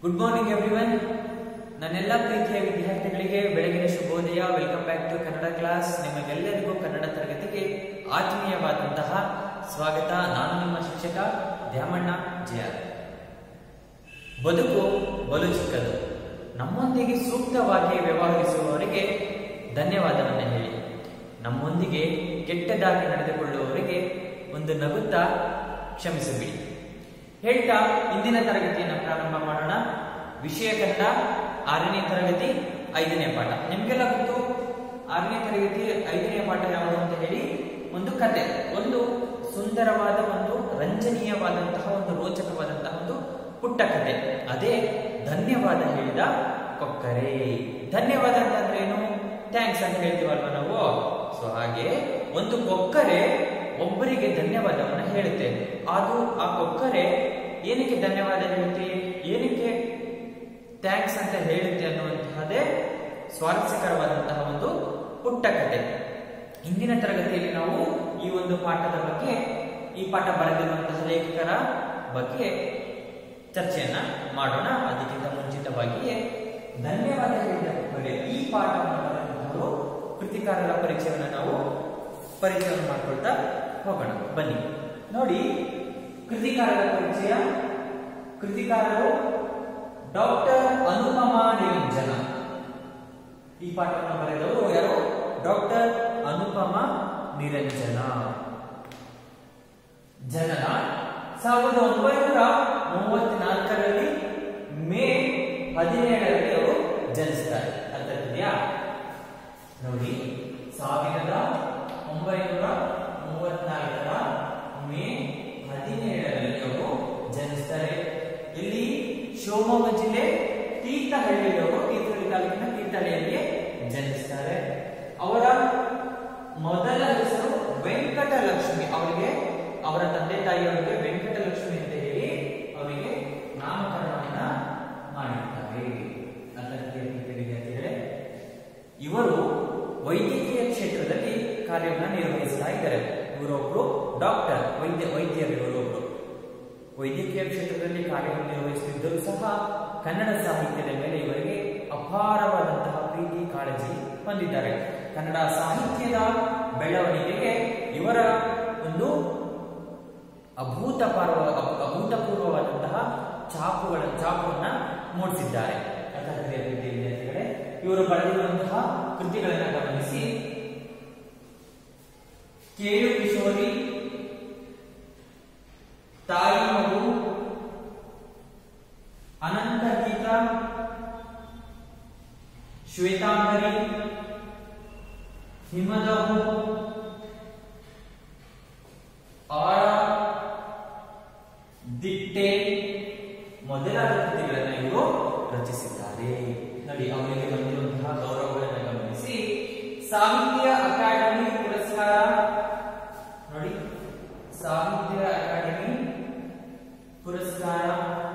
Good morning everyone ನನ್ನೆಲ್ಲ ಪ್ರೀತಿಯ ವಿದ್ಯಾರ್ಥಿಗಳಿಗೆ ಬೆಳಗಿನ ಶುಭೋದಯ welcome back to Kannada class ನಿಮಗೆಲ್ಲರಿಗೂ ಕನ್ನಡ ತರಗತಿಗೆ ಆತ್ಮೀಯವಾದಂತಹ ಸ್ವಾಗತ ನಾನು ನಿಮ್ಮ ಶಿಕ್ಷಕ ದ್ಯಾಮಣ್ಣ ಜಯ ಬದುಕು ಬಲು ಚಿಕ್ಕದು ನಮ್ಮೊಂದಿಗೆ ಸೂಕ್ತವಾಗಿ ವ್ಯವಹರಿಸುವವರಿಗೆ ಧನ್ಯವಾದವನ್ನ ಹೇಳಿ ನಮ್ಮೊಂದಿಗೆ ಕೆಟ್ಟದಾಗಿ ನಡೆದುಕೊಳ್ಳುವವರಿಗೆ ಒಂದು ನಗುತ್ತಾ ಕ್ಷಮಿಸಬೇಡಿ ಹೇಳ್ತಾ ಇಂದಿನ ತರಗತಿಯನ್ನು ಪ್ರಾರಂಭ ಮಾಡೋಣ ವಿಷಯ ಕನ್ನಡ ಆರನೇ ತರಗತಿ ಐದನೇ ಪಾಠ ನಿಮ್ಗೆಲ್ಲ ಗೊತ್ತು ಆರನೇ ತರಗತಿ ಐದನೇ ಪಾಠ ಯಾವುದು ಅಂತ ಹೇಳಿ ಒಂದು ಕತೆ ಒಂದು ಸುಂದರವಾದ ಒಂದು ರಂಜನೀಯವಾದಂತಹ ಒಂದು ರೋಚಕವಾದಂತಹ ಒಂದು ಪುಟ್ಟ ಕತೆ ಅದೇ ಧನ್ಯವಾದ ಹೇಳಿದ ಕೊಕ್ಕರೆ ಧನ್ಯವಾದ ಅಂತಂದ್ರೆ ಏನು ಥ್ಯಾಂಕ್ಸ್ ಅಂತ ಹೇಳ್ತೀವಲ್ವ ನಾವು ಸೊ ಹಾಗೆ ಒಂದು ಕೊಕ್ಕರೆ ಒಬ್ಬರಿಗೆ ಧನ್ಯವಾದವನ್ನ ಹೇಳುತ್ತೆ ಅದು ಆ ಕೊಕ್ಕರೆ ಏನಕ್ಕೆ ಧನ್ಯವಾದ ಹೇಳುತ್ತೆ ಏನಕ್ಕೆ ಥ್ಯಾಂಕ್ಸ್ ಅಂತ ಹೇಳುತ್ತೆ ಅನ್ನುವಂತಹದೇ ಸ್ವಾರಸ್ಯಕರವಾದಂತಹ ಒಂದು ಪುಟ್ಟ ಕತೆ ಇಂದಿನ ತರಗತಿಯಲ್ಲಿ ನಾವು ಈ ಒಂದು ಪಾಠದ ಬಗ್ಗೆ ಈ ಪಾಠ ಬರೆದಿರುವಂತಹ ಲೇಖಕರ ಬಗ್ಗೆ ಚರ್ಚೆಯನ್ನ ಮಾಡೋಣ ಅದಕ್ಕಿಂತ ಮುಂಚಿತವಾಗಿಯೇ ಧನ್ಯವಾದ ಹೇಳಿದ ಕೊಕ್ಕರೆ ಈ ಪಾಠವನ್ನು ಬರೆದಂತಹವರು ಕೃತಿಕಾರರ ಪರಿಚಯವನ್ನು ನಾವು ಪರಿಚಯವನ್ನು ಮಾಡ್ಕೊಳ್ತಾ ಹೋಗೋಣ ಬನ್ನಿ ನೋಡಿ ಕೃತಿಕಾರರ ಪರಿಚಯ ಕೃತಿಕಾರರು ಡಾಕ್ಟರ್ ಅನುಪಮಾ ನಿರಂಜನ ಈ ಪಾಠವನ್ನು ಬರೆದವರು ಯಾರು ಡಾಕ್ಟರ್ ಅನುಪಮಾ ನಿರಂಜನ ಜನನ ಸಾವಿರದ ಒಂಬೈನೂರ ಮೂವತ್ನಾಲ್ಕರಲ್ಲಿ ಮೇ ಹದಿನೇಳರಲ್ಲಿ ಅವರು ಜನಿಸ್ತಾರೆ ಅರ್ಥವಿದೆಯಾ ನೋಡಿ ಸಾವಿರದ ಒಂಬೈನೂರ ಮೂವತ್ನಾಲ್ಕರ ಮೇ ಹದಿನೇಳರಲ್ಲಿ ಅವರು ಜನಿಸ್ತಾರೆ ಇಲ್ಲಿ ಶಿವಮೊಗ್ಗ ಜಿಲ್ಲೆ ತೀರ್ಥಹಳ್ಳಿಯವರು ತೀರ್ಥಹಳ್ಳಿ ತಾಲೂಕಿನ ತೀರ್ಥಹಳ್ಳಿಯಲ್ಲಿ ಜನಿಸ್ತಾರೆ ಅವರ ಮೊದಲ ಹೆಸರು ವೆಂಕಟಲಕ್ಷ್ಮಿ ಅವರಿಗೆ ಅವರ ತಂದೆ ತಾಯಿಯವರಿಗೆ ವೆಂಕಟಲಕ್ಷ್ಮಿ ಅಂತ ಹೇಳಿ ಅವರಿಗೆ ನಾಮಕರಣವನ್ನ ಮಾಡಿರ್ತಾರೆ ಅದಕ್ಕೆ ವಿದ್ಯಾರ್ಥಿಗಳೇ ಇವರು ವೈದ್ಯಕೀಯ ಕ್ಷೇತ್ರದಲ್ಲಿ ಕಾರ್ಯವನ್ನು ನಿರ್ವಹಿಸ್ತಾ ಇದ್ದಾರೆ ಇವರೊಬ್ರು ಡಾಕ್ಟರ್ ವೈದ್ಯ ವೈದ್ಯರು ಇವರೊಬ್ರು ವೈದ್ಯಕೀಯ ಕ್ಷೇತ್ರದಲ್ಲಿ ಕಾರ್ಯವನ್ನು ನಿರ್ವಹಿಸುತ್ತಿದ್ದರೂ ಸಹ ಕನ್ನಡ ಸಾಹಿತ್ಯದ ಮೇಲೆ ಇವರಿಗೆ ಅಪಾರವಾದಂತಹ ಪ್ರೀತಿ ಕಾಳಜಿ ಹೊಂದಿದ್ದಾರೆ ಕನ್ನಡ ಸಾಹಿತ್ಯದ ಬೆಳವಣಿಗೆಗೆ ಇವರ ಒಂದು ಅಭೂತಪೂರ್ವ ಅಭೂತಪೂರ್ವವಾದಂತಹ ಚಾಪುಗಳ ಚಾಪುವನ್ನ ಮೂಡಿಸಿದ್ದಾರೆ ಅರ್ಥಾತ್ ವಿದ್ಯಾರ್ಥಿಗಳೇ ಇವರು ಬರೆದಿರುವಂತಹ ಕೃತಿಗಳನ್ನು ಗಮನಿಸಿ ಕೇಳು ಕಿಶೋರಿ ತಾಯಿ ಮಗು ಅನಂತ ಗೀತ ಶ್ವೇತಾಂಬರಿ ಹಿಮದಹು ಆಳ ದಿಟ್ಟೆ ಮೊದಲಾದ ಕೃತಿಗಳನ್ನು ಇವರು ರಚಿಸಿದ್ದಾರೆ ನೋಡಿ ಅವರಿಗೆ ಬಂದಿರುವಂತಹ ಗೌರವಗಳನ್ನು ಗಮನಿಸಿ ಸಾಹಿತ್ಯ ಅಕಾಡೆಮಿ ಪುರಸ್ಕಾರ ನೋಡಿ ಸಾಹಿತ್ಯ ಅಕಾಡೆಮಿ ಪುರಸ್ಕಾರ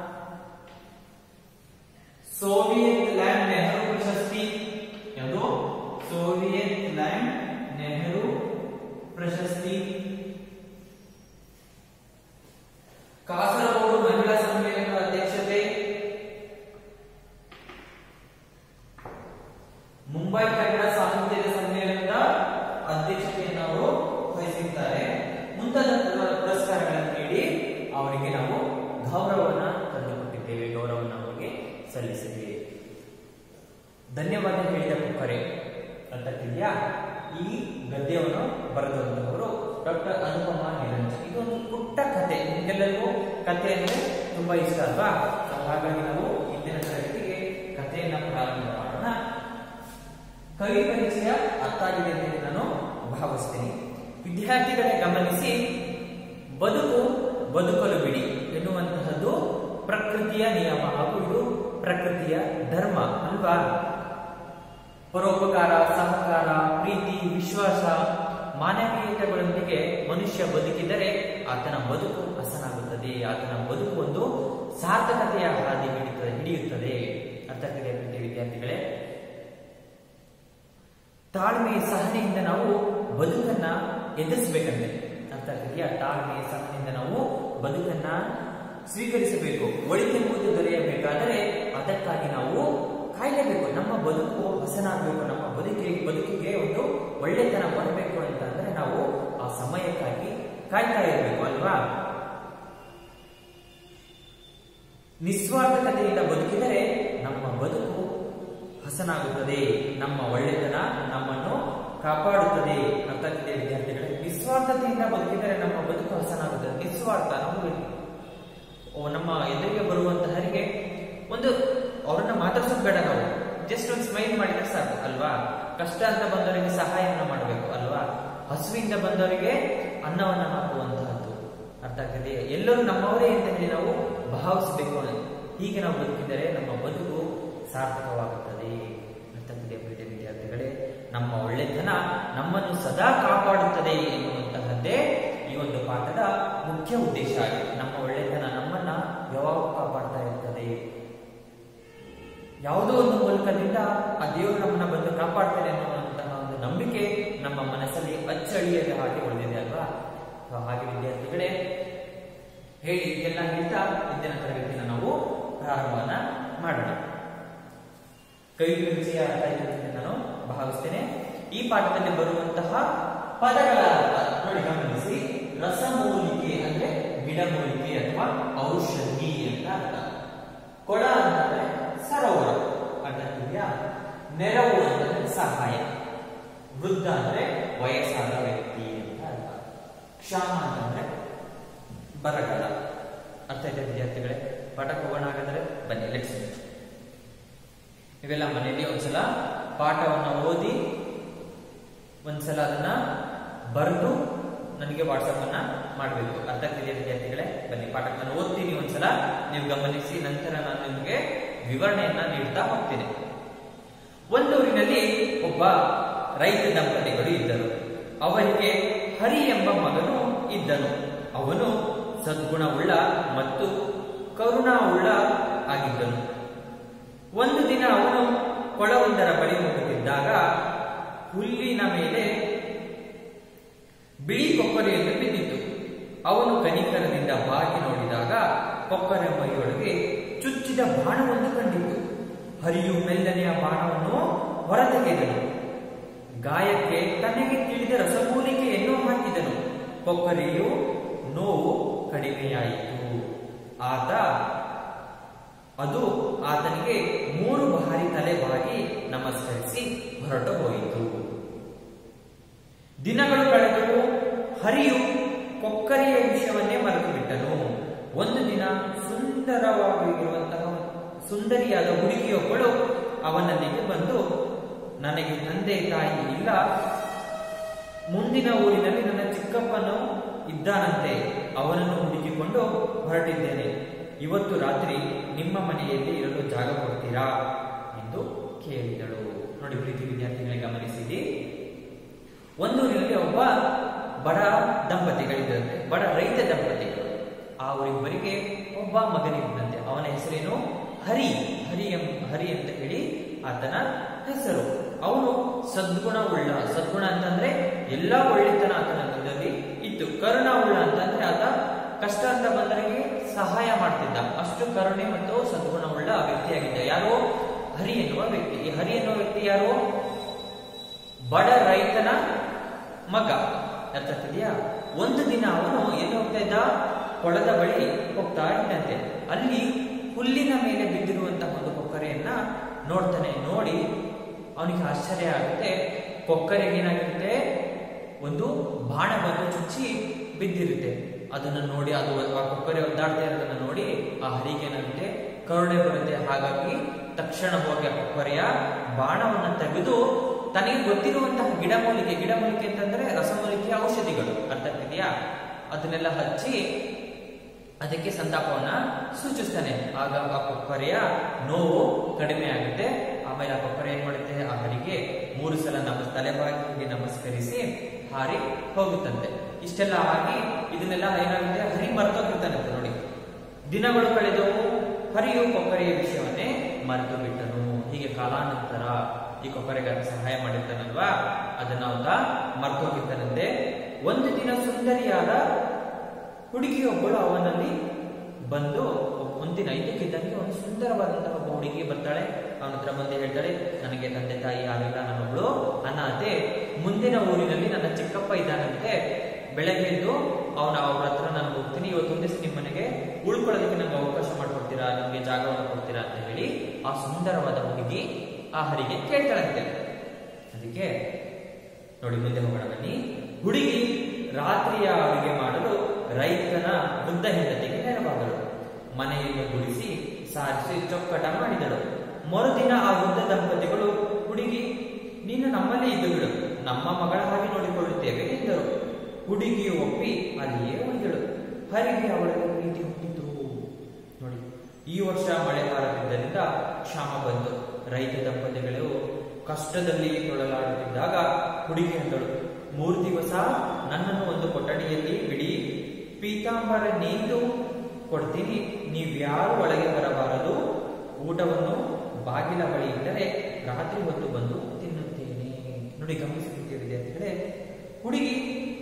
ಸೋವಿಯತ್ ಲ್ಯಾಂಡ್ ನೆಹರು ಪ್ರಶಸ್ತಿ ಯಾವುದು ಸೋವಿಯತ್ ಲ್ಯಾಂಡ್ ನೆಹರು ಪ್ರಶಸ್ತಿ ಕಾಸರಗೋಡು ಮಹಿಳಾ ಸಮ್ಮೇಳನದ ಅಧ್ಯಕ್ಷತೆ ಮುಂಬೈ ಕನ್ನಡ ಸಾಹಿತ್ಯದ ಸಮ್ಮೇಳನದ ಅಧ್ಯಕ್ಷತೆಯನ್ನು ಅವರು ವಹಿಸಿದ್ದಾರೆ ಮುಂತಾದ ಪುರಸ್ಕಾರಗಳನ್ನು ನೀಡಿ ಅವರಿಗೆ ನಾವು ಗೌರವವನ್ನು ತಂದುಕೊಟ್ಟಿದ್ದೇವೆ ಗೌರವವನ್ನು ಅವರಿಗೆ ಸಲ್ಲಿಸಿದ್ದೇವೆ ಧನ್ಯವಾದ ಹೇಳಿದ ಕೊಕ್ಕರೆ ಅರ್ಥಕ್ಕಿದೆಯಾ ಈ ಗದ್ಯವನ್ನು ಬರೆದಂತವರು ಡಾಕ್ಟರ್ ಅನುಪಮ ನಿರಂಜನ್ ಇದೊಂದು ಪುಟ್ಟ ಕತೆ ನಿಮಗೆಲ್ಲರಿಗೂ ಕತೆ ಅಂದ್ರೆ ತುಂಬಾ ಇಷ್ಟ ಅಲ್ವಾ So ಹಾಗಾಗಿ ನಾವು ಇಂದಿನ ತರಗತಿಗೆ ಕಥೆಯನ್ನ ಪ್ರಾರಂಭ ಮಾಡೋಣ ಕವಿ ಪರಿಚಯ ಅರ್ಥ ಆಗಿದೆ ಅಂತ ನಾನು ಭಾವಿಸ್ತೀನಿ ವಿದ್ಯಾರ್ಥಿಗಳೇ ಗಮನಿಸಿ ಬದುಕು ಬದುಕಲು ಬಿಡಿ ಎನ್ನುವಂತಹದ್ದು ಪ್ರಕೃತಿಯ ನಿಯಮ ಹಾಗೂ ಇದು ಪ್ರಕೃತಿಯ ಧರ್ಮ ಅಲ್ವಾ ಪರೋಪಕಾರ ಸಹಕಾರ ಪ್ರೀತಿ ವಿಶ್ವಾಸ ಮಾನವೀಯತೆಗಳೊಂದಿಗೆ ಮನುಷ್ಯ ಬದುಕಿದರೆ ಆತನ ಬದುಕು ಹಸನಾಗುತ್ತದೆ ಆತನ ಬದುಕು ಒಂದು ಸಾರ್ಥಕತೆಯ ಹಾದಿ ಹಿಡಿಯುತ್ತದೆ ಹಿಡಿಯುತ್ತದೆ ಅರ್ಥಕ್ರಿಯೆ ವಿದ್ಯಾರ್ಥಿಗಳೇ ತಾಳ್ಮೆ ಸಹನೆಯಿಂದ ನಾವು ಬದುಕನ್ನ ಎದುರಿಸಬೇಕಂತೆ ಅರ್ಥ ಆಗ್ತಿದೆಯಾ ತಾಳ್ಮೆ ಸಹನೆಯಿಂದ ನಾವು ಬದುಕನ್ನ ಸ್ವೀಕರಿಸಬೇಕು ಒಳಿತೆಂಬುದು ದೊರೆಯಬೇಕಾದರೆ ಅದಕ್ಕಾಗಿ ನಾವು ಕಾಯಲೇಬೇಕು ನಮ್ಮ ಬದುಕು ಹಸನಾಗಬೇಕು ನಮ್ಮ ಬದುಕಿಗೆ ಬದುಕಿಗೆ ಒಂದು ಒಳ್ಳೆತನ ಬರಬೇಕು ಅಂತಂದ್ರೆ ನಾವು ಆ ಸಮಯಕ್ಕಾಗಿ ಕಾಯ್ತಾ ಇರಬೇಕು ಅಲ್ವಾ ನಿಸ್ವಾರ್ಥಕತೆಯಿಂದ ಬದುಕಿದರೆ ನಮ್ಮ ಬದುಕು ಹಸನಾಗುತ್ತದೆ ನಮ್ಮ ಒಳ್ಳೆತನ ನಮ್ಮನ್ನು ಕಾಪಾಡುತ್ತದೆ ಅರ್ಥ ಆಗ್ತಿದೆ ವಿದ್ಯಾರ್ಥಿಗಳೇ ನಿಸ್ವಾರ್ಥತೆಯಿಂದ ಬದುಕಿದರೆ ನಮ್ಮ ಬದುಕು ಹಸನಾಗುತ್ತದೆ ನಿಸ್ವಾರ್ಥ ನಾವು ಓ, ನಮ್ಮ ಎದುರಿಗೆ ಬರುವಂತಹರಿಗೆ ಒಂದು ಅವರನ್ನ ಮಾತಾಡ್ಸೋದು ಬೇಡ ನಾವು ಜಸ್ಟ್ ಒಂದು ಸ್ಮೈಲ್ ಮಾಡಿದ್ರೆ ಸಾಕು ಅಲ್ವಾ ಕಷ್ಟ ಅಂತ ಬಂದವರಿಗೆ ಸಹಾಯವನ್ನು ಮಾಡಬೇಕು ಅಲ್ವಾ ಹಸುವಿಂದ ಬಂದವರಿಗೆ ಅನ್ನವನ್ನ ಹಾಕುವಂತಹದ್ದು ಅರ್ಥ ಆಗ್ತದೆ ಎಲ್ಲರೂ ನಮ್ಮವರೇ ಅಂತ ಹೇಳಿ ನಾವು ಭಾವಿಸಬೇಕು ಅನ್ನೋದು ಹೀಗೆ ನಾವು ಬದುಕಿದರೆ ನಮ್ಮ ಬದುಕು ಸಾರ್ಥಕವಾಗುತ್ತದೆ ಅರ್ಥ ಆಗ್ತದೆ ಪ್ರೀತಿಯ ವಿದ್ಯಾರ್ಥಿಗಳೇ ನಮ್ಮ ಒಳ್ಳೆತನ ನಮ್ಮನ್ನು ಸದಾ ಕಾಪಾಡುತ್ತದೆ ಎನ್ನುವಂತಹದ್ದೇ ಈ ಒಂದು ಪಾಠದ ಮುಖ್ಯ ಉದ್ದೇಶ ಆಗಿದೆ ನಮ್ಮ ಒಳ್ಳೆತನ ನಮ್ಮನ್ನ ಯಾವಾಗ ಕಾಪಾಡ್ತಾ ಇರ್ತದೆ ಯಾವುದೋ ಒಂದು ಮೂಲಕದಿಂದ ಆ ದೇವರು ನಮ್ಮನ್ನ ಬಂದು ಕಾಪಾಡ್ತಾನೆ ಅನ್ನುವಂತಹ ಒಂದು ನಂಬಿಕೆ ನಮ್ಮ ಮನಸ್ಸಲ್ಲಿ ಅಚ್ಚಳಿಯದ ಹಾಗೆ ಉಳಿದಿದೆ ಅಲ್ವಾ ಸೊ ಹಾಗೆ ವಿದ್ಯಾರ್ಥಿಗಳೇ ಹೇಳಿ ಇದೆಲ್ಲ ಹೇಳ್ತಾ ಇಂದಿನ ತರಗತಿನ ನಾವು ಪ್ರಾರಂಭವನ್ನ ಮಾಡೋಣ ಕೈಗೆ ರುಚಿಯ ಅರ್ಥ ಆಯ್ತು ಅಂತ ನಾನು ಭಾವಿಸ್ತೇನೆ ಈ ಪಾಠದಲ್ಲಿ ಬರುವಂತಹ ಪದಗಳ ಅರ್ಥ ನೋಡಿ ಗಮನಿಸಿ ರಸಮೂಲಿಕೆ ಅಂದ್ರೆ ಗಿಡಮೂಲಿಕೆ ಅಥವಾ ಔಷಧಿ ಅಂತ ಅರ್ಥ ಕೊಳ ಅಂತಂದ್ರೆ ಸರೋವರ ಅರ್ಥ ಆಗ್ತಿದ್ಯಾ ನೆರವು ಅಂತಂದ್ರೆ ಸಹಾಯ ವೃದ್ಧ ಅಂದ್ರೆ ವಯಸ್ಸಾದ ವ್ಯಕ್ತಿ ಅಂತ ಅರ್ಥ ಕ್ಷಾಮ ಅಂತಂದ್ರೆ ಬರಗಾಲ ಅರ್ಥ ಇದೆ ವಿದ್ಯಾರ್ಥಿಗಳೇ ಪಾಠಕ್ಕೆ ಹೋಗೋಣ ಹಾಗಾದ್ರೆ ಬನ್ನಿ ಲೆಟ್ಸ್ ಇವೆಲ್ಲ ಮನೆಯಲ್ಲಿ ಒಂದ್ಸಲ ಪಾಠವನ್ನ ಓದಿ ಒಂದ್ಸಲ ಅದನ್ನ ಬರೆದು ನನಗೆ ವಾಟ್ಸಪ್ ಅನ್ನ ಮಾಡಬೇಕು ಅರ್ಥ ಆಗ್ತಿದೆಯಾ ವಿದ್ಯಾರ್ಥಿಗಳೇ ಬನ್ನಿ ಪಾಠವನ್ನು ಓದ್ತೀನಿ ಒಂದ್ಸಲ ನೀವು ಗಮನಿಸಿ ನಂತರ ನಾನು ನಿಮಗೆ ವಿವರಣೆಯನ್ನ ನೀಡ್ತಾ ಹೋಗ್ತೀನಿ ಒಂದೂರಿನಲ್ಲಿ ಒಬ್ಬ ರೈತ ದಂಪತಿಗಳು ಇದ್ದರು ಅವರಿಗೆ ಹರಿ ಎಂಬ ಮಗನು ಇದ್ದನು ಅವನು ಸದ್ಗುಣವುಳ್ಳ ಮತ್ತು ಕರುಣಾವುಳ್ಳ ಆಗಿದ್ದನು ಒಂದು ದಿನ ಅವನು ಕೊಳವೊಂದರ ಬಳಿ ಹೋಗುತ್ತಿದ್ದಾಗ ಹುಲ್ಲಿನ ಮೇಲೆ ಬಿಳಿ ಕೊಕ್ಕರೆಯನ್ನು ಬಿದ್ದಿತ್ತು ಅವನು ಕನಿಕರದಿಂದ ಬಾಗಿ ನೋಡಿದಾಗ ಕೊಕ್ಕರೆ ಮೈಯೊಳಗೆ ಚುಚ್ಚಿದ ಬಾಣವನ್ನು ಕಂಡಿತು ಹರಿಯು ಮೆಲ್ಲನೆ ಆ ಬಾಣವನ್ನು ಹೊರತೆಗೆದನು ಗಾಯಕ್ಕೆ ತನಗೆ ತಿಳಿದ ರಸಮೂಲಿಕೆಯನ್ನು ಹಾಕಿದನು ಕೊಕ್ಕರೆಯು ನೋವು ಕಡಿಮೆಯಾಯಿತು ಆತ ಅದು ಆತನಿಗೆ ಮೂರು ಬಾರಿ ತಲೆಬಾಗಿ ನಮಸ್ಕರಿಸಿ ಹೊರಟು ಹೋಯಿತು ದಿನಗಳು ಕಳೆದವು ಹರಿಯು ಕೊಕ್ಕರೆಯ ವಿಷಯವನ್ನೇ ಮರೆತು ಬಿಟ್ಟನು ಒಂದು ದಿನ ಸುಂದರವಾಗಿರುವಂತಹ ಸುಂದರಿಯಾದ ಹುಡುಗಿಯೊಬ್ಬಳು ಅವನಲ್ಲಿಗೆ ಬಂದು ನನಗೆ ತಂದೆ ತಾಯಿ ಇಲ್ಲ ಮುಂದಿನ ಊರಿನಲ್ಲಿ ನನ್ನ ಚಿಕ್ಕಪ್ಪನು ಇದ್ದಾನಂತೆ ಅವನನ್ನು ಹುಡುಕಿಕೊಂಡು ಹೊರಟಿದ್ದೇನೆ ಇವತ್ತು ರಾತ್ರಿ ನಿಮ್ಮ ಮನೆಯಲ್ಲಿ ಇರಲು ಜಾಗ ಕೊಡ್ತೀರಾ ಎಂದು ಕೇಳಿದಳು ನೋಡಿ ಪ್ರೀತಿ ವಿದ್ಯಾರ್ಥಿಗಳಿಗೆ ಗಮನಿಸಿದಿ ಒಂದೂರಿನಲ್ಲಿ ಒಬ್ಬ ಬಡ ದಂಪತಿಗಳಿದ್ದಂತೆ ಬಡ ರೈತ ದಂಪತಿಗಳು ಆ ಊರಿಬ್ಬರಿಗೆ ಒಬ್ಬ ಮಗನಿದ್ದಂತೆ ಅವನ ಹೆಸರೇನು ಹರಿ ಹರಿ ಎಂ ಹರಿ ಅಂತ ಹೇಳಿ ಆತನ ಹೆಸರು ಅವನು ಸದ್ಗುಣವುಳ್ಳ ಸದ್ಗುಣ ಅಂತಂದ್ರೆ ಎಲ್ಲಾ ಒಳ್ಳೆತನ ಆತನಲ್ಲಿ ಇತ್ತು ಕರುಣಾವುಳ್ಳ ಅಂತಂದ್ರೆ ಆತ ಕಷ್ಟ ಅಂತ ಬಂದವರಿಗೆ ಸಹಾಯ ಮಾಡ್ತಿದ್ದ ಅಷ್ಟು ಕರುಣೆ ಮತ್ತು ಸದ್ಗುಣವುಳ್ಳ ವ್ಯಕ್ತಿಯಾಗಿದ್ದ ಯಾರೋ ಹರಿ ಎನ್ನುವ ವ್ಯಕ್ತಿ ಈ ಹರಿ ಎನ್ನುವ ವ್ಯಕ್ತಿ ಯಾರು ಬಡ ರೈತನ ಮಗ ಅರ್ಥ ಆಗ್ತಿದ್ಯಾ ಒಂದು ದಿನ ಅವನು ಎಲ್ಲಿ ಹೋಗ್ತಾ ಇದ್ದ ಕೊಳದ ಬಳಿ ಹೋಗ್ತಾ ಇದ್ದಂತೆ ಅಲ್ಲಿ ಹುಲ್ಲಿನ ಮೇಲೆ ಬಿದ್ದಿರುವಂತಹ ಒಂದು ಕೊಕ್ಕರೆಯನ್ನ ನೋಡ್ತಾನೆ ನೋಡಿ ಅವನಿಗೆ ಆಶ್ಚರ್ಯ ಆಗುತ್ತೆ ಕೊಕ್ಕರೆಗೆ ಏನಾಗಿರುತ್ತೆ ಒಂದು ಬಾಣ ಬಂದು ಚುಚ್ಚಿ ಬಿದ್ದಿರುತ್ತೆ ಅದನ್ನ ನೋಡಿ ಅದು ಆ ಕೊಕ್ಕರೆ ಒದ್ದಾಡ್ತಾ ಇರೋದನ್ನ ನೋಡಿ ಆ ಹರಿಗೆ ಏನಾಗುತ್ತೆ ಕರುಣೆ ಬರುತ್ತೆ ಹಾಗಾಗಿ ತಕ್ಷಣ ಹೋಗಿ ಆ ಕೊಕ್ಕರೆಯ ಬಾಣವನ್ನ ತೆಗೆದು ತನಗೆ ಗೊತ್ತಿರುವಂತಹ ಗಿಡಮೂಲಿಕೆ ಗಿಡಮೂಲಿಕೆ ಅಂತಂದ್ರೆ ರಸಮೂಲಿಕೆ ಔಷಧಿಗಳು ಅರ್ಥ ಆಗ್ತಿದೆಯಾ ಅದನ್ನೆಲ್ಲ ಹಚ್ಚಿ ಅದಕ್ಕೆ ಸಂತಾಪವನ್ನ ಸೂಚಿಸ್ತಾನೆ ಆಗ ಆ ಕೊಕ್ಕರೆಯ ನೋವು ಕಡಿಮೆ ಆಗುತ್ತೆ ಆಮೇಲೆ ಆ ಕೊಕ್ಕರೆ ಏನ್ ಮಾಡುತ್ತೆ ಆ ಹರಿಗೆ ಮೂರು ಸಲ ನಮ್ಮ ತಲೆಬಾಗಿ ನಮಸ್ಕರಿಸಿ ಹಾರಿ ಹೋಗುತ್ತಂತೆ ಇಷ್ಟೆಲ್ಲ ಆಗಿ ಇದನ್ನೆಲ್ಲ ಏನಾಗುತ್ತೆ ಹರಿ ಮರ್ತೋಗಿರ್ತಾನಂತೆ ನೋಡಿ ದಿನಗಳು ಕಳೆದವು ಹರಿಯು ಕೊಕ್ಕರೆಯ ವಿಷಯವನ್ನೇ ಮರೆತು ಬಿಟ್ಟನು ಹೀಗೆ ಕಾಲಾನಂತರ ಈ ಕೊಕ್ಕರೆಗೆ ಸಹಾಯ ಮಾಡಿರ್ತಾನಲ್ವಾ ಅದನ್ನ ಆತ ಮರೆತು ಹೋಗಿರ್ತಾನಂತೆ ಒಂದು ದಿನ ಸುಂದರಿಯಾದ ಹುಡುಗಿಯೊಬ್ಬಳು ಅವನಲ್ಲಿ ಬಂದು ಒಂದೇ ಮರುದಿನ ಇದಕ್ಕಿದ್ದಂಗೆ ಒಂದು ಸುಂದರವಾದಂತಹ ಒಬ್ಬ ಹುಡುಗಿ ಬರ್ತಾಳೆ ಅವನ ಹತ್ರ ಬಂದು ಹೇಳ್ತಾಳೆ ನನಗೆ ತಂದೆ ತಾಯಿ ಯಾರಿಲ್ಲ ನನ್ನೊಬ್ಳು ಅನಾಥೆ ಮುಂದಿನ ಊರಿನಲ್ಲಿ ನನ್ನ ಚಿಕ್ಕಪ್ಪ ಇದ್ದಾನಂತೆ ಬೆಳಗ್ಗೆ ಎದ್ದು ಅವನ ಅವ್ರ ಹತ್ರ ನಾನು ಹೋಗ್ತೀನಿ ಇವತ್ತೊಂದು ದಿವಸ ನಿಮ್ಮ ಮನೆಗೆ ಉಳ್ಕೊಳ್ಳೋದಕ್ಕೆ ನಂಗೆ ಅವಕಾಶ ಮಾಡ್ಕೊಡ್ತೀರಾ ನಿಮಗೆ ಜಾಗವನ್ನು ಕೊಡ್ತೀರಾ ಅಂತ ಹೇಳಿ ಆ ಸುಂದರವಾದ ಹುಡುಗಿ ಆ ಹರಿಗೆ ಕೇಳ್ತಾಳಂತೆ ಅದಕ್ಕೆ ನೋಡಿ ಮುಂದೆ ಹೋಗೋಣ ಬನ್ನಿ ಹುಡುಗಿ ರಾತ್ರಿಯ ಅಡುಗೆ ಮಾಡಲು ರೈತನ ವೃದ್ಧ ಹೆಂಡತಿಗೆ ನೆರವಾದಳು ಮನೆಯನ್ನು ಗುಡಿಸಿ ಸಾರಿಸಿ ಚೊಕ್ಕಟ ಮಾಡಿದಳು ಮರುದಿನ ಆ ವೃದ್ಧ ದಂಪತಿಗಳು ಹುಡುಗಿ ನೀನು ನಮ್ಮಲ್ಲೇ ಇದ್ದು ಬಿಡು ನಮ್ಮ ಮಗಳ ಹಾಗೆ ನೋಡಿಕೊಳ್ಳುತ್ತೇವೆ ಎಂದರು ಹುಡುಗಿಯು ಒಪ್ಪಿ ಅಲ್ಲಿಯೇ ಉಳಿದಳು ಹರಿಗೆ ಅವಳಿಗೆ ಪ್ರೀತಿ ಹುಟ್ಟಿತು ನೋಡಿ ಈ ವರ್ಷ ಮಳೆ ಬಾರದಿದ್ದರಿಂದ ಕ್ಷಾಮ ಬಂತು ರೈತ ದಂಪತಿಗಳು ಕಷ್ಟದಲ್ಲಿ ತೊಳಲಾಡುತ್ತಿದ್ದಾಗ ಹುಡುಗಿ ಅಂದಳು ಮೂರು ದಿವಸ ನನ್ನನ್ನು ಒಂದು ಕೊಠಡಿಯಲ್ಲಿ ಬಿಡಿ ಪೀತಾಂಬರ ನೇಯ್ದು ಕೊಡ್ತೀನಿ ನೀವ್ಯಾರು ಒಳಗೆ ಬರಬಾರದು ಊಟವನ್ನು ಬಾಗಿಲ ಬಳಿ ಇಟ್ಟರೆ ರಾತ್ರಿ ಹೊತ್ತು ಬಂದು ತಿನ್ನುತ್ತೇನೆ ನೋಡಿ ಗಮನಿಸುತ್ತಿದ್ದೆ ವಿದ್ಯಾರ್ಥಿಗಳೇ ಹುಡುಗಿ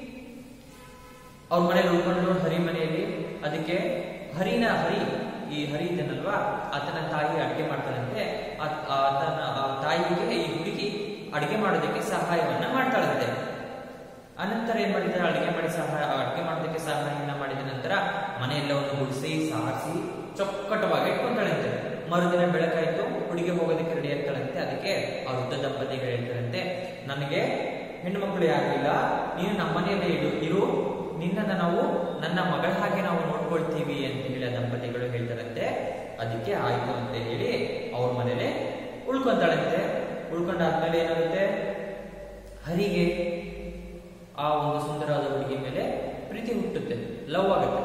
ಅವ್ರ ಮನೇಲಿ ಉಳ್ಕೊಂಡು ಹರಿ ಮನೆಯಲ್ಲಿ ಅದಕ್ಕೆ ಹರಿನ ಹರಿ ಈ ಹರಿ ಇದನ್ನಲ್ವಾ ಆತನ ತಾಯಿ ಅಡಿಗೆ ಮಾಡ್ತಾಳಂತೆ ಆತ- ಆತನ ಆ ತಾಯಿಗೆ ಈ ಹುಡುಗಿ ಅಡಿಗೆ ಮಾಡೋದಕ್ಕೆ ಸಹಾಯವನ್ನ ಮಾಡ್ತಾಳಂತೆ ಅನಂತರ ಏನ್ ಮಾಡಿದಾರೆ ಅಡಿಗೆ ಮಾಡಿ ಸಹಾಯ ಅಡಿಗೆ ಮಾಡೋದಕ್ಕೆ ಸಹಾಯವನ್ನ ಮಾಡಿದ ನಂತರ ಮನೆಯೆಲ್ಲವನ್ನು ಗುಡಿಸಿ ಸಾರಿಸಿ ಚೊಕ್ಕಟವಾಗಿ ಇಟ್ಕೊಂತಾಳಂತೆ ಮರುದಿನ ಬೆಳಕಾಯ್ತು ಹುಡುಗಿ ಹೋಗೋದಕ್ಕೆ ರೆಡಿ ಆಗ್ತಾಳಂತೆ ಅದಕ್ಕೆ ಆ ವೃದ್ಧ ದಂಪತಿಗಳು ಹೇಳ್ತಾರಂತೆ ನನಗೆ ಹೆಣ್ಣು ಮಕ್ಕಳು ಯಾರು ಇಲ್ಲ ನೀನು ನಮ್ಮನೆಯಲ್ಲೇ ಇರು ಇರು ನಿನ್ನನ್ನು ನಾವು ನನ್ನ ಮಗಳ ಹಾಗೆ ನಾವು ನೋಡ್ಕೊಳ್ತೀವಿ ಅಂತ ಹೇಳಿ ಆ ದಂಪತಿಗಳು ಹೇಳ್ತಾರಂತೆ ಅದಕ್ಕೆ ಆಯ್ತು ಅಂತ ಹೇಳಿ ಅವ್ರ ಮನೇಲೆ ಉಳ್ಕೊಂತಾಳಂತೆ ಉಳ್ಕೊಂಡಾದ್ಮೇಲೆ ಏನಾಗುತ್ತೆ ಹರಿಗೆ ಆ ಒಂದು ಸುಂದರವಾದ ಹುಡುಗಿ ಮೇಲೆ ಪ್ರೀತಿ ಹುಟ್ಟುತ್ತೆ ಲವ್ ಆಗುತ್ತೆ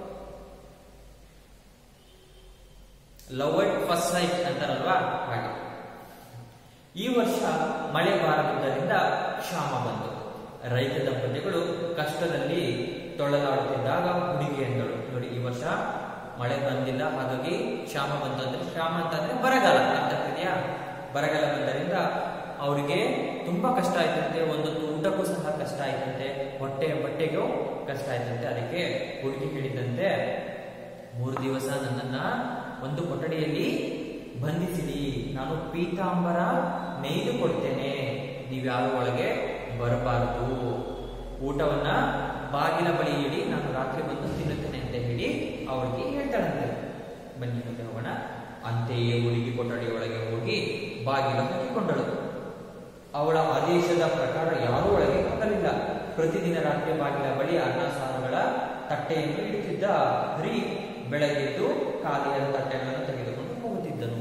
ಲವ್ ಅಟ್ ಫಸ್ಟ್ ಸೈಟ್ ಅಂತಾರಲ್ವಾ ಹಾಗೆ ಈ ವರ್ಷ ಮಳೆ ಬಾರದಿದ್ದರಿಂದ ಕ್ಷಾಮ ಬಂತು ರೈತ ದಂಪತಿಗಳು ಕಷ್ಟದಲ್ಲಿ ತೊಳಲಾಡುತ್ತಿದ್ದಾಗ ಹುಡುಗಿ ಎಂದಳು ನೋಡಿ ಈ ವರ್ಷ ಮಳೆ ಬಂದಿಲ್ಲ ಹಾಗಾಗಿ ಕ್ಷಾಮ ಬಂತು ಅಂದ್ರೆ ಕ್ಷಾಮ ಅಂತಂದ್ರೆ ಬರಗಾಲ ಅಂತ ಇದೆಯಾ ಬರಗಾಲ ಬಂದರಿಂದ ಅವರಿಗೆ ತುಂಬಾ ಕಷ್ಟ ಆಯ್ತಂತೆ ಒಂದು ಊಟಕ್ಕೂ ಸಹ ಕಷ್ಟ ಆಯ್ತಂತೆ ಹೊಟ್ಟೆ ಬಟ್ಟೆಗೂ ಕಷ್ಟ ಆಯ್ತಂತೆ ಅದಕ್ಕೆ ಹುಡುಗಿ ಹೇಳಿದಂತೆ ಮೂರು ದಿವಸ ನನ್ನನ್ನ ಒಂದು ಕೊಠಡಿಯಲ್ಲಿ ಬಂಧಿಸಿಡಿ ನಾನು ಪೀತಾಂಬರ ನೇಯ್ದು ಕೊಡ್ತೇನೆ ನೀವ್ಯಾರು ಒಳಗೆ ಬರಬಾರದು ಊಟವನ್ನ ಬಾಗಿಲ ಬಳಿ ಇಡಿ ನಾನು ರಾತ್ರಿ ಬಂದು ತಿನ್ನುತ್ತೇನೆ ಅಂತ ಹೇಳಿ ಅವಳಿಗೆ ಹೇಳ್ತಾಳಂತೆ ಬನ್ನಿ ಮುಂದೆ ಹೋಗೋಣ ಅಂತೆಯೇ ಹುಡುಗಿ ಕೊಠಡಿಯೊಳಗೆ ಹೋಗಿ ಬಾಗಿಲ ಹಾಕಿಕೊಂಡಳು ಅವಳ ಆದೇಶದ ಪ್ರಕಾರ ಯಾರೂ ಒಳಗೆ ಹೋಗಲಿಲ್ಲ ಪ್ರತಿದಿನ ರಾತ್ರಿ ಬಾಗಿಲ ಬಳಿ ಅನ್ನ ಸಾರುಗಳ ತಟ್ಟೆಯನ್ನು ಇಡುತ್ತಿದ್ದ ಹರಿ ಬೆಳಗ್ಗೆದ್ದು ಖಾಲಿಯಾದ ತಟ್ಟೆಗಳನ್ನು ತೆಗೆದುಕೊಂಡು ಹೋಗುತ್ತಿದ್ದನು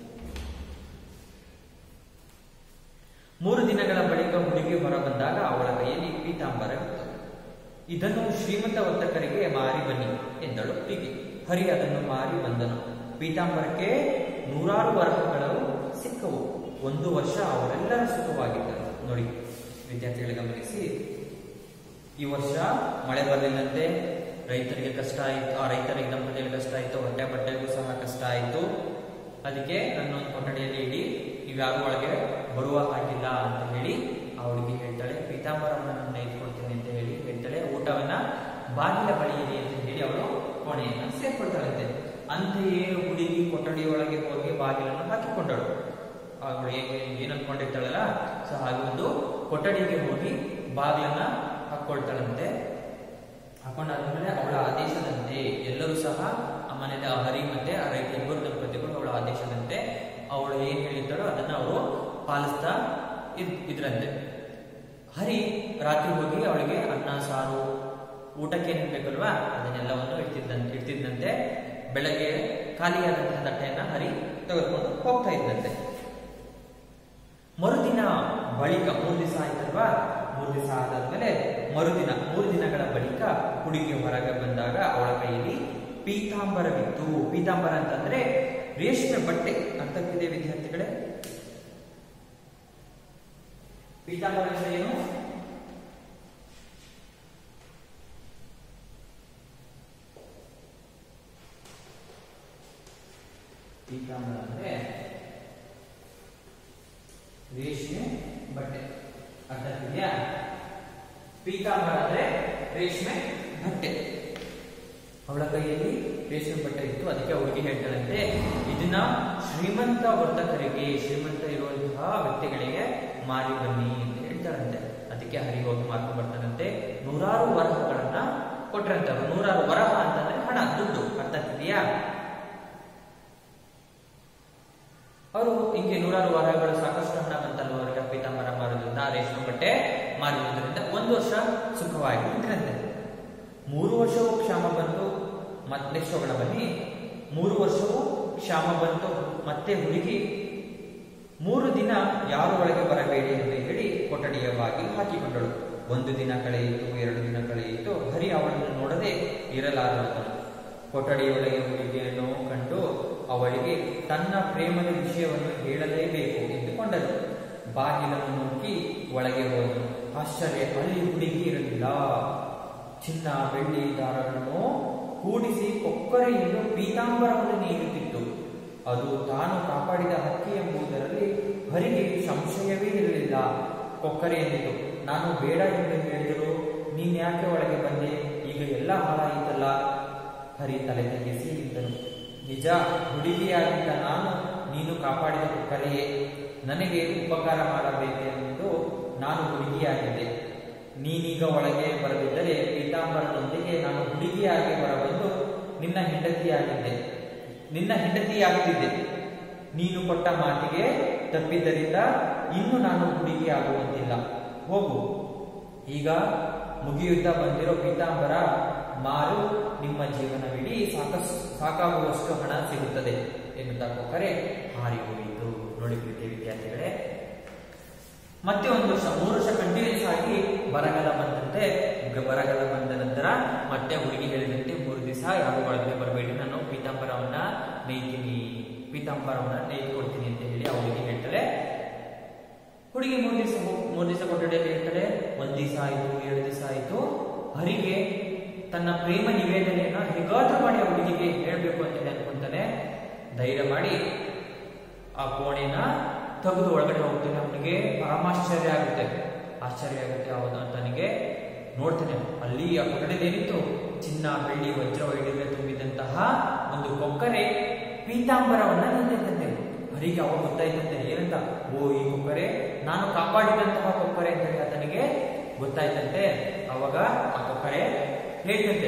ಮೂರು ದಿನಗಳ ಬಳಿಕ ಹುಡುಗಿ ಹೊರ ಬಂದಾಗ ಅವಳ ಕೈಯಲ್ಲಿ ಪೀತಾಂಬರವಿತ್ತು ಇದನ್ನು ಶ್ರೀಮಂತ ವರ್ತಕರಿಗೆ ಮಾರಿ ಬನ್ನಿ ಎಂದಳು ಹುಡುಗಿ ಹರಿ ಅದನ್ನು ಮಾರಿ ಬಂದನು ಪೀತಾಂಬರಕ್ಕೆ ನೂರಾರು ವರಹಗಳು ಸಿಕ್ಕವು ಒಂದು ವರ್ಷ ಅವರೆಲ್ಲರ ಸುಖವಾಗಿದ್ದರು ನೋಡಿ ವಿದ್ಯಾರ್ಥಿಗಳು ಗಮನಿಸಿ ಈ ವರ್ಷ ಮಳೆ ಬರಲಿಲ್ಲಂತೆ ರೈತರಿಗೆ ಕಷ್ಟ ಆಯಿತು ಆ ರೈತರಿಗೆ ದಂಪತಿಗಳಿಗೆ ಕಷ್ಟ ಆಯಿತು ಹೊಟ್ಟೆ ಬಟ್ಟೆಗೂ ಸಹ ಕಷ್ಟ ಆಯಿತು ಅದಕ್ಕೆ ನನ್ನ ಒಂದು ಕೊಠಡಿಯಲ್ಲಿ ಇಡಿ ನೀವ್ಯಾರು ಒಳಗೆ ಬರುವ ಹಾಗಿಲ್ಲ ಅಂತ ಹೇಳಿ ಆ ಹುಡುಗಿ ಹೇಳ್ತಾಳೆ ಪೀತಾಂಬರವನ್ನು ನಾನು ನೇಯ್ದುಕೊಡ್ತೀನಿ ಅಂತ ಹೇಳಿ ಹೇಳ್ತಾಳೆ ಊಟವನ್ನ ಬಾಗಿಲ ಬಳಿ ಇದೆ ಅಂತ ಹೇಳಿ ಅವಳು ಕೋಣೆಯನ್ನು ಸೇರ್ಕೊಳ್ತಾಳಂತೆ ಅಂತೆಯೇ ಹುಡುಗಿ ಕೊಠಡಿಯೊಳಗೆ ಹೋಗಿ ಬಾಗಿಲನ್ನು ಹಾಕಿಕೊಂಡಳು ಅವಳು ಏನ್ ಅನ್ಕೊಂಡಿರ್ತಾಳಲ್ಲ ಸೊ ಹಾಗೆ ಒಂದು ಕೊಠಡಿಗೆ ಹೋಗಿ ಬಾಗಿಲನ್ನ ಹಾಕೊಳ್ತಾಳಂತೆ ಹಾಕೊಂಡಾದ್ಮೇಲೆ ಅವಳ ಆದೇಶದಂತೆ ಎಲ್ಲರೂ ಸಹ ಆ ಮನೆಯಲ್ಲಿ ಆ ಹರಿ ಮತ್ತೆ ಆ ರೈತ ಇಬ್ಬರು ದಂಪತಿಗಳು ಅವಳ ಆದೇಶದಂತೆ ಅವಳು ಏನ್ ಹೇಳಿದ್ದಾಳೋ ಅದನ್ನ ಅವರು ಪಾಲಿಸ್ತಾ ಇದ್- ಇದ್ರಂತೆ ಹರಿ ರಾತ್ರಿ ಹೋಗಿ ಅವಳಿಗೆ ಅನ್ನ ಸಾರು ಊಟಕ್ಕೆ ಏನ್ ಬೇಕಲ್ವಾ ಅದನ್ನೆಲ್ಲವನ್ನು ಇಡ್ತಿದ್ದಂತೆ ಇಡ್ತಿದ್ದಂತೆ ಬೆಳಗ್ಗೆ ಖಾಲಿಯಾದಂತಹ ತಟ್ಟೆಯನ್ನ ಹರಿ ತೆಗೆದುಕೊಂಡು ಹೋಗ್ತಾ ಇದ್ದಂತೆ ಮರುದಿನ ಬಳಿಕ ಮೂರು ದಿವಸ ಆಯ್ತಲ್ವಾ ಮೂರು ದಿವಸ ಆದಾದ್ಮೇಲೆ ಮರುದಿನ ಮೂರು ದಿನಗಳ ಬಳಿಕ ಹುಡುಗಿ ಹೊರಗೆ ಬಂದಾಗ ಅವಳ ಕೈಯಲ್ಲಿ ಪೀತಾಂಬರವಿತ್ತು ಪೀತಾಂಬರ ಅಂತಂದ್ರೆ ರೇಷ್ಮೆ ಬಟ್ಟೆ ಅರ್ಥಕ್ಕಿದೆ ವಿದ್ಯಾರ್ಥಿಗಳೇ ಪೀತಾಂಬರ ಅಂದ್ರೆ ಏನು ಪೀತಾಂಬರ ಅಂದ್ರೆ ರೇಷ್ಮೆ ಬಟ್ಟೆ ಅರ್ಥ ಆಗ್ತಿದ್ಯಾ ಪೀತಾಂಬರ ಅಂದ್ರೆ ರೇಷ್ಮೆ ಬಟ್ಟೆ ಅವಳ ಕೈಯಲ್ಲಿ ರೇಷ್ಮೆ ಬಟ್ಟೆ ಇತ್ತು ಅದಕ್ಕೆ ಹುಡುಗಿ ಹೇಳ್ತಾಳಂತೆ ಇದನ್ನ ಶ್ರೀಮಂತ ವರ್ತಕರಿಗೆ ಶ್ರೀಮಂತ ಇರುವಂತಹ ವ್ಯಕ್ತಿಗಳಿಗೆ ಮಾರಿ ಬನ್ನಿ ಅಂತ ಹೇಳ್ತಾರಂತೆ ಅದಕ್ಕೆ ಹರಿ ಹೋಗಿ ಮಾರ್ಕೊಂಡು ಬರ್ತಾನಂತೆ ನೂರಾರು ವರಹಗಳನ್ನ ಕೊಟ್ರಂತೆ ಅವ್ರು. ನೂರಾರು ವರಹ ಅಂತಂದ್ರೆ ಹಣ ದುಡ್ಡು ಅರ್ಥ ಆಗ್ತಿದೆಯಾ ಅವರು ಹಿಂಗೆ ನೂರಾರು ವಾರಗಳು ಸಾಕಷ್ಟು ಹಣ ಬಂತಲ್ವ ಅವರಿಗೆ ಪೀತಾಂಬರ ಮಾರೋದ್ರಿಂದ ರೇಷ್ಮೆ ಬಟ್ಟೆ ಮಾರುವುದರಿಂದ ಒಂದು ವರ್ಷ ಸುಖವಾಗಿ ಇದ್ರಂತೆ ಮೂರು ವರ್ಷವೂ ಕ್ಷಾಮ ಬಂತು ಮತ್ತೆ ನೆಕ್ಸ್ಟ್ ಹೋಗೋಣ ಬನ್ನಿ ಮೂರು ವರ್ಷವೂ ಕ್ಷಾಮ ಬಂತು ಮತ್ತೆ ಹುಡುಗಿ ಮೂರು ದಿನ ಯಾರು ಒಳಗೆ ಬರಬೇಡಿ ಎಂದು ಹೇಳಿ ಕೊಠಡಿಯವಾಗಿ ಹಾಕಿಕೊಂಡಳು ಒಂದು ದಿನ ಕಳೆಯಿತು ಎರಡು ದಿನ ಕಳೆಯಿತು ಹರಿ ಅವಳನ್ನು ನೋಡದೆ ಇರಲಾರದನು ಕೊಠಡಿಯೊಳಗೆ ಹುಡುಗಿಯನ್ನು ಕಂಡು ಅವಳಿಗೆ ತನ್ನ ಪ್ರೇಮದ ವಿಷಯವನ್ನು ಹೇಳಲೇಬೇಕು ಎಂದುಕೊಂಡನು ಬಾಗಿಲನ್ನು ನುಗ್ಗಿ ಒಳಗೆ ಹೋದನು ಆಶ್ಚರ್ಯ ಅಲ್ಲಿ ಹುಡುಗಿ ಇರಲಿಲ್ಲ ಚಿನ್ನ ಬೆಳ್ಳಿ ದಾರಗಳನ್ನು ಕೂಡಿಸಿ ಕೊಕ್ಕರೆಯನ್ನು ಪೀತಾಂಬರವನ್ನು ನೀಡುತ್ತಿತ್ತು ಅದು ತಾನು ಕಾಪಾಡಿದ ಹಕ್ಕಿ ಎಂಬುದರಲ್ಲಿ ಹರಿಗೆ ಸಂಶಯವೇ ಇರಲಿಲ್ಲ ಕೊಕ್ಕರೆ ಎಂದಿತು ನಾನು ಬೇಡ ಎಂದು ಹೇಳಿದರು ನೀನ್ ಯಾಕೆ ಒಳಗೆ ಬಂದೆ ಈಗ ಎಲ್ಲ ಹಾಳಾಯಿತಲ್ಲ ಹರಿ ತಲೆ ತಗ್ಗಿಸಿ ಇದ್ದನು ನಿಜ ಹುಡುಗಿಯಾಗಿದ್ದ ನಾನು ನೀನು ಕಾಪಾಡಿದ ಕೊಕ್ಕರೆಯೇ ನನಗೆ ಉಪಕಾರ ಮಾಡಬೇಕೆಂದು ನಾನು ಹುಡುಗಿಯಾಗಿದ್ದೆ ನೀನೀಗ ಒಳಗೆ ಬರದಿದ್ದರೆ ಪೀತಾಂಬರದೊಂದಿಗೆ ನಾನು ಹುಡುಗಿಯಾಗಿ ಹೊರಬಂದು ನಿನ್ನ ಹೆಂಡತಿಯಾಗಿದ್ದೆ ನಿನ್ನ ಹೆಂಡತಿಯಾಗುತ್ತಿದ್ದೆ ನೀನು ಕೊಟ್ಟ ಮಾತಿಗೆ ತಪ್ಪಿದ್ದರಿಂದ ಇನ್ನು ನಾನು ಹುಡುಗಿ ಆಗುವಂತಿಲ್ಲ ಹೋಗು ಈಗ ಮುಗಿಯುತ್ತಾ ಬಂದಿರೋ ಪೀತಾಂಬರ ಮಾರು ನಿಮ್ಮ ಜೀವನವಿಡೀ ಸಾಕಷ್ಟು ಸಾಕಾಗುವಷ್ಟು ಹಣ ಸಿಗುತ್ತದೆ ಎನ್ನುತ್ತಾ ಕೊಕ್ಕರೆ ಹಾರಿ ಹೋಯಿತು ನೋಡಿ ಪ್ರೀತಿಯ ವಿದ್ಯಾರ್ಥಿಗಳೇ ಮತ್ತೆ ಒಂದು ವರ್ಷ ಮೂರು ವರ್ಷ ಕಂಟಿನ್ಯೂಸ್ ಆಗಿ ಬರಗಾಲ ಬಂದಂತೆ ಈಗ ಬರಗಾಲ ಬಂದ ನಂತರ ಮತ್ತೆ ಹುಡುಗಿ ಹೇಳಿದಂತೆ ಮೂರು ದಿವಸ ಯಾರು ಒಳಗಡೆ ಬರಬೇಡಿ ನಾನು ಪೀತಾಂಬರವನ್ನ ನೇಯ್ತೀನಿ ಪೀತಾಂಬರವನ್ನ ನೇಯ್ದು ಕೊಡ್ತೀನಿ ಅಂತ ಹೇಳಿ ಆ ಹುಡುಗಿ ಹೇಳ್ತಾಳೆ ಹುಡುಗಿ ಮೂರು ದಿವಸ ಮೂರು ದಿವಸ ಕೊಠಡಿಯಲ್ಲಿ ಹೇಳ್ತಾಳೆ ಒಂದ್ ದಿವಸ ಆಯ್ತು ಎರಡು ದಿವಸ ಆಯ್ತು ಹರಿಗೆ ತನ್ನ ಪ್ರೇಮ ನಿವೇದನೆಯನ್ನ ಹೇಗಾದ್ರೂ ಮಾಡಿ ಆ ಹುಡುಗಿಗೆ ಹೇಳ್ಬೇಕು ಅಂತ ಹೇಳಿ ಅನ್ಕೊಂತಾನೆ ಧೈರ್ಯ ಮಾಡಿ ಆ ಕೋಣೆನ ತೆಗೆದು ಒಳಗಡೆ ಹೋಗ್ತಾನೆ ಅವನಿಗೆ ಪರಮಾಶ್ಚರ್ಯ ಆಗುತ್ತೆ ಆಶ್ಚರ್ಯ ಆಗುತ್ತೆ ಅವನು ತನಗೆ ನೋಡ್ತಾನೆ ಅಲ್ಲಿ ಆ ಕೊಠಡಿಯಲ್ಲಿ ಏನಿತ್ತು ಚಿನ್ನ ಬೆಳ್ಳಿ ವಜ್ರ ವೈಢೂರ್ಯ ತುಂಬಿದಂತಹ ಒಂದು ಕೊಕ್ಕರೆ ಪೀತಾಂಬರವನ್ನ ನಿಂತಿದ್ದಂತೆ ಹರಿಗೆ ಅವಾಗ ಗೊತ್ತಾಯ್ತಂತೆ ಏನಂತ ಓ ಈ ಕೊಕ್ಕರೆ ನಾನು ಕಾಪಾಡಿದಂತಹ ಕೊಕ್ಕರೆ ಅಂತ ಹೇಳಿ ಆತನಿಗೆ ಗೊತ್ತಾಯ್ತಂತೆ ಅವಾಗ ಆ ಕೊಕ್ಕರೆ ಹೇಳ್ತಂತೆ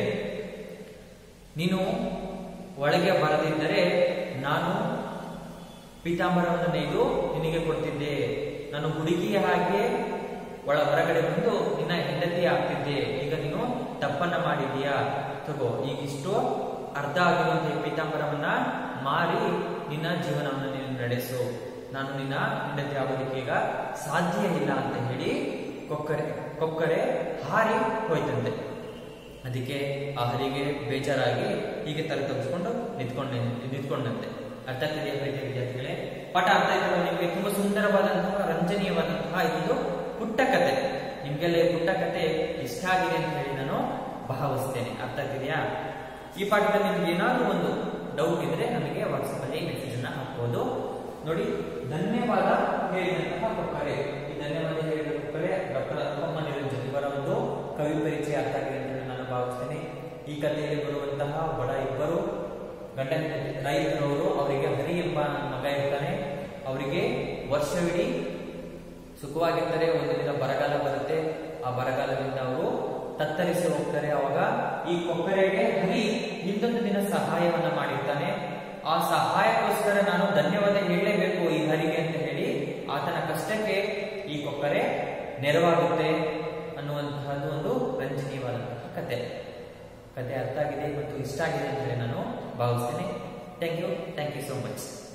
ನೀನು ಒಳಗೆ ಬರದಿದ್ದರೆ ನಾನು ಪೀತಾಂಬರವನ್ನು ನೇಯ್ದು ನಿನಗೆ ಕೊಡ್ತಿದ್ದೆ ನಾನು ಹುಡುಗಿಯ ಹಾಗೆ ಒಳ ಹೊರಗಡೆ ಬಂದು ನಿನ್ನ ಹೆಂಡತಿ ಆಗ್ತಿದ್ದೆ ಈಗ ನೀನು ತಪ್ಪನ್ನ ಮಾಡಿದೀಯಾ ತಗೋ ಈಗಿಷ್ಟು ಅರ್ಧ ಆಗಿರುವಂತಹ ಈ ಪೀತಾಂಬರವನ್ನ ಮಾರಿ ನಿನ್ನ ಜೀವನವನ್ನು ನೀನು ನಡೆಸು ನಾನು ನಿನ್ನ ಹೆಂಡತಿ ಆಗೋದಕ್ಕೆ ಈಗ ಸಾಧ್ಯ ಇಲ್ಲ ಅಂತ ಹೇಳಿ ಕೊಕ್ಕರೆ ಕೊಕ್ಕರೆ ಹಾರಿ ಹೋಯ್ತಂತೆ ಅದಕ್ಕೆ ಆ ಹರಿಗೆ ಬೇಜಾರಾಗಿ ಹೀಗೆ ತಲೆ ತಗ್ಸ್ಕೊಂಡು ನಿಂತ್ಕೊಂಡ ನಿಂತ್ಕೊಂಡಂತೆ ಅರ್ಥ ಆಗ್ತಿದೆಯಾ ಪ್ರೀತಿಯ ವಿದ್ಯಾರ್ಥಿಗಳೇ ಪಾಠ ಅರ್ಥ ಆಯ್ತಲ್ಲ ನಿಮಗೆ ತುಂಬಾ ಸುಂದರವಾದಂತಹ ರಂಜನೀಯವಾದಂತಹ ಇದು ಪುಟ್ಟ ಕತೆ ನಿಮ್ಗೆಲ್ಲ ಈ ಪುಟ್ಟ ಕತೆ ಇಷ್ಟ ಆಗಿದೆ ಅಂತ ಹೇಳಿ ನಾನು ಭಾವಿಸ್ತೇನೆ ಅರ್ಥ ಆಗ್ತಿದೆಯಾ ಈ ಪಾಠದಲ್ಲಿ ನಿಮ್ಗೆ ಏನಾದರೂ ಒಂದು ಡೌಟ್ ಇದ್ರೆ ನನಗೆ ವಾಟ್ಸಪ್ ಅಲ್ಲಿ ಮೆಸೇಜ್ ಅನ್ನ ಹಾಕ್ಬೋದು ನೋಡಿ ಧನ್ಯವಾದ ಹೇಳಿದಂತಹ ಕೊಕ್ಕರೆ ಈ ಧನ್ಯವಾದ ಹೇಳಿದ ಕೊಕ್ಕರೆ ಡಾಕ್ಟರ್ ಅನುಪಮ ನಿರಂಜನ್ ಇವರ ಒಂದು ಕವಿ ಪರಿಚಯ ಅರ್ಥ ಆಗಿದೆ ಅಂತ ಹೇಳಿ ನಾನು ಭಾವಿಸ್ತೇನೆ ಈ ಕಥೆಯಲ್ಲಿ ಬರುವಂತಹ ಬಡ ಇಬ್ಬರು ಗಂಡ ಹೆಂಡತಿ ರೈತರವರು ಅವರಿಗೆ ಹರಿ ಎಂಬ ಮಗ ಇರ್ತಾನೆ ಅವರಿಗೆ ವರ್ಷವಿಡೀ ಸುಖವಾಗಿರ್ತಾರೆ ಒಂದು ದಿನ ಬರಗಾಲ ಬರುತ್ತೆ ಆ ಬರಗಾಲದಿಂದ ಅವರು ತತ್ತರಿಸಿ ಹೋಗ್ತಾರೆ ಅವಾಗ ಈ ಕೊಕ್ಕರೆಗೆ ಹರಿ ಹಿಂದೊಂದು ದಿನ ಸಹಾಯವನ್ನ ಮಾಡಿರ್ತಾನೆ ಆ ಸಹಾಯಕ್ಕೋಸ್ಕರ ನಾನು ಧನ್ಯವಾದ ಹೇಳಲೇಬೇಕು ಈ ಹರಿಗೆ ಅಂತ ಹೇಳಿ ಆತನ ಕಷ್ಟಕ್ಕೆ ಈ ಕೊಕ್ಕರೆ ನೆರವಾಗುತ್ತೆ ಅನ್ನುವಂತಹದ್ದು ಒಂದು ರಂಜನೀಯವಾದಂತಹ ಕತೆ ಕತೆ ಅರ್ಥ ಆಗಿದೆ ಮತ್ತು ಇಷ್ಟ ಆಗಿದೆ ಅಂತ ಹೇಳಿ ನಾನು ಭಾವಿಸ್ತೇನೆ thank you thank you so much